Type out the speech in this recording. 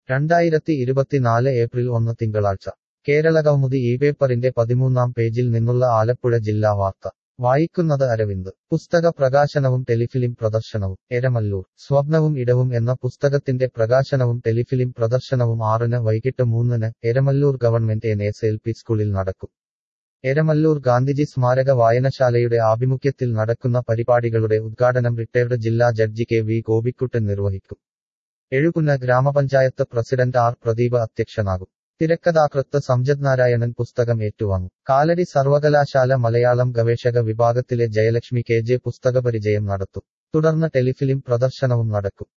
രണ്ടായിരത്തി ഇരുപത്തിനാല് ഏപ്രിൽ ഒന്ന് തിങ്കളാഴ്ച കേരളകൗമുദി ഈ പേപ്പറിന്റെ പതിമൂന്നാം പേജിൽ നിന്നുള്ള ആലപ്പുഴ ജില്ലാ വാർത്ത വായിക്കുന്നത് അരവിന്ദ് പുസ്തക പ്രകാശനവും ടെലിഫിലിം പ്രദർശനവും എരമല്ലൂർ സ്വപ്നവും ഇടവും എന്ന പുസ്തകത്തിന്റെ പ്രകാശനവും ടെലിഫിലിം പ്രദർശനവും ആറിന് വൈകിട്ട് മൂന്നിന് Eramalloor government N S L P സ്കൂളിൽ നടക്കും എരമല്ലൂർ ഗാന്ധിജി സ്മാരക വായനശാലയുടെ ആഭിമുഖ്യത്തിൽ നടക്കുന്ന പരിപാടികളുടെ ഉദ്ഘാടനം റിട്ടയർഡ് ജില്ലാ ജഡ്ജി കെ വി ഗോപിക്കുട്ടൻ നിർവഹിക്കും എഴുകുന്ന ഗ്രാമപഞ്ചായത്ത് പ്രസിഡന്റ് ആർ പ്രദീപ് അധ്യക്ഷനാകും തിരക്കഥാകൃത്ത് സംജത് നാരായണൻ പുസ്തകം ഏറ്റുവാങ്ങും കാലടി സർവകലാശാല മലയാളം ഗവേഷക വിഭാഗത്തിലെ ജയലക്ഷ്മി കെ ജെ പുസ്തകപരിചയം നടത്തും തുടർന്ന് ടെലിഫിലിം പ്രദർശനവും നടക്കും